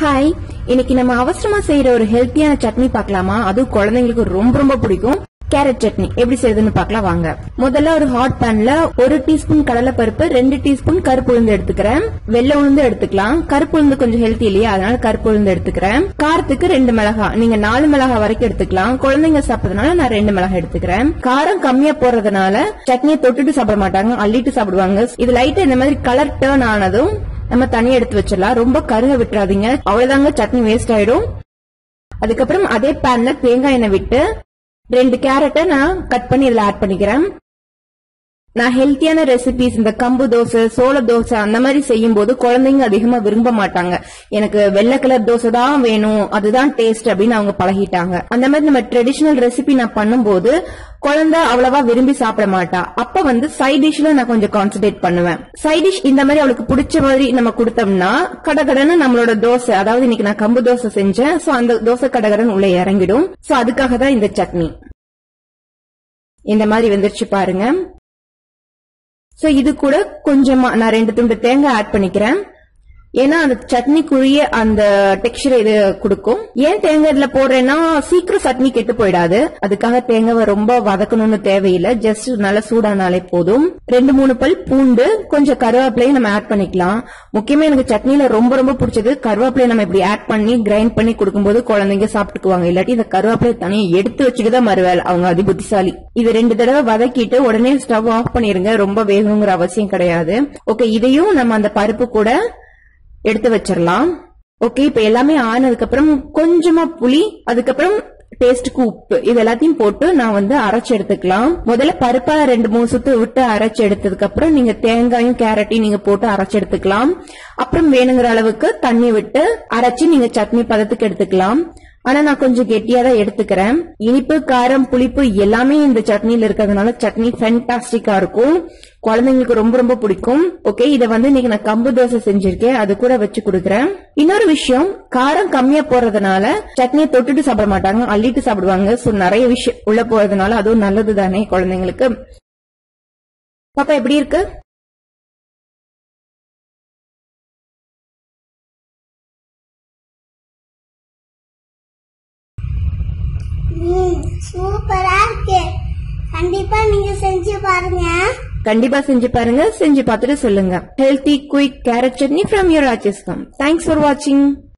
hi இன்னைக்கு நம்ம அவசரமா செய்யற ஒரு ஹெல்த்தியான சட்னி பார்க்கலாமா அதுவும் குழந்தைங்களுக்கு ரொம்ப ரொம்ப பிடிக்கும் கேரட் சட்னி எப்படி செய்யறதுன்னு பார்க்கலாம் வாங்க முதல்ல ஒரு ஹாட் பேன்ல ஒரு டீஸ்பூன் கடலை பருப்பு ரெண்டு டீஸ்பூன் கருப்பு உளுந்து எடுத்துக்கிறேன் வெள்ளை உளுந்து எடுத்துக்கலாம் கருப்பு உளுந்து கொஞ்சம் ஹெல்த்தி இல்லையா அதனால கருப்பு உளுந்து எடுத்துக்கிறேன் காரத்துக்கு ரெண்டு மிளகாய் நீங்க நாலு மிளகாய் வரைக்கும் எடுத்துக்கலாம் குழந்தைங்க சாப்பிட்றதுனால நான் ரெண்டு மிளகாய் எடுத்துக்கிறேன் காரம் கம்மியா போறதுனால சட்னியை தொட்டுட்டு சாப்பிட மாட்டாங்க அள்ளிட்டு சாப்பிடுவாங்க இது லைட்டா இந்த மாதிரி கலர் டேர்ன் ஆனதும் நம்ம தனியா எடுத்து வச்சிடலாம் ரொம்ப கருக விட்டுறாதீங்க அவ்வளவுதாங்க சட்னி வேஸ்ட் ஆயிடும் அதுக்கப்புறம் அதே பேன்ல தேங்காய் எண்ணெய் விட்டு ரெண்டு கேரட்டை நான் கட் பண்ணி இதுல ஆட் பண்ணிக்கிறேன் நான் ஹெல்த்தியான ரெசிபிஸ் இந்த கம்பு தோசை சோள தோசை அந்த மாதிரி செய்யும் போது குழந்தைங்க அதிகமா விரும்ப மாட்டாங்க எனக்கு வெள்ளை கலர் தோசை தான் வேணும் அதுதான் டேஸ்ட் அப்படின்னு அவங்க பழகிட்டாங்க அந்த மாதிரி நம்ம ட்ரெடிஷனல் ரெசிபி நான் பண்ணும்போது குழந்தை அவ்வளவா விரும்பி சாப்பிட மாட்டா அப்ப வந்து சைட் டிஷ்ல நான் கொஞ்சம் கான்சென்ட்ரேட் பண்ணுவேன் சைட் டிஷ் இந்த மாதிரி அவளுக்கு பிடிச்ச மாதிரி நம்ம கொடுத்தோம்னா கடகடன்னு நம்மளோட தோசை அதாவது இன்னைக்கு நான் கம்பு தோசை செஞ்சேன் சோ அந்த தோசை கடகடன் உள்ள இறங்கிடும் சோ அதுக்காக தான் இந்த சட்னி இந்த மாதிரி வந்துருச்சு பாருங்க சோ இது கூட கொஞ்சமா நான் ரெண்டு துண்டு தேங்காய் ஆட் பண்ணிக்கிறேன் ஏன்னா அந்த சட்னிக்குரிய அந்த டெக்ஸ்சர் இது கொடுக்கும் ஏன் தேங்காய் இதுல போடுறேன்னா சீக்கிரம் சட்னி கெட்டு போயிடாது அதுக்காக தேங்காவை ரொம்ப வதக்கணும்னு தேவையில்லை ஜஸ்ட் நல்லா சூடானாலே போதும் ரெண்டு மூணு பல் பூண்டு கொஞ்சம் கருவேப்பிலையும் நம்ம ஆட் பண்ணிக்கலாம் முக்கியமா எனக்கு சட்னில ரொம்ப ரொம்ப பிடிச்சது கருவேப்பிலையை நம்ம இப்படி ஆட் பண்ணி கிரைண்ட் பண்ணி கொடுக்கும்போது குழந்தைங்க சாப்பிட்டுக்குவாங்க இல்லாட்டி இந்த கருவேப்பிலையை தனியா எடுத்து வச்சுட்டு தான் மறுவேல் அவங்க அதி புத்திசாலி இது ரெண்டு தடவை வதக்கிட்டு உடனே ஸ்டவ் ஆஃப் பண்ணிருங்க ரொம்ப வேகணுங்கிற அவசியம் கிடையாது ஓகே இதையும் நம்ம அந்த பருப்பு கூட எடுத்து வச்சிடலாம் ஓகே இப்ப எல்லாமே ஆனதுக்கு அப்புறம் கொஞ்சமா புளி அதுக்கப்புறம் டேஸ்டுக்கு உப்பு இது எல்லாத்தையும் போட்டு நான் வந்து அரைச்சு எடுத்துக்கலாம் முதல்ல பருப்பா ரெண்டு மூணு சுத்து விட்டு அரைச்சு எடுத்ததுக்கு அப்புறம் நீங்க தேங்காயும் கேரட்டையும் நீங்க போட்டு அரைச்சு எடுத்துக்கலாம் அப்புறம் வேணுங்கிற அளவுக்கு தண்ணி விட்டு அரைச்சு நீங்க சட்னி பதத்துக்கு எடுத்துக்கலாம் ஆனா நான் கொஞ்சம் கெட்டியா தான் எடுத்துக்கிறேன் இனிப்பு காரம் புளிப்பு எல்லாமே இந்த சட்னியில இருக்கிறதுனால சட்னி ஃபென்டாஸ்டிக்கா இருக்கும் குழந்தைங்களுக்கு ரொம்ப ரொம்ப பிடிக்கும் ஓகே இத வந்து இன்னைக்கு நான் கம்பு தோசை செஞ்சிருக்கேன் அது கூட வச்சு கொடுக்குறேன் இன்னொரு விஷயம் காரம் கம்மியா போறதுனால சட்னியை தொட்டுட்டு சாப்பிட மாட்டாங்க அள்ளிட்டு சாப்பிடுவாங்க சோ நிறைய விஷயம் உள்ள போறதுனால அதுவும் நல்லது தானே குழந்தைங்களுக்கு பாப்பா எப்படி இருக்கு ம் சூப்பரா இருக்கு கண்டிப்பா நீங்க செஞ்சு பாருங்க கண்டிப்பா செஞ்சு பாருங்க செஞ்சு பார்த்துட்டு சொல்லுங்க healthy quick carrot chutney from your Rajasthan thanks for வாட்சிங்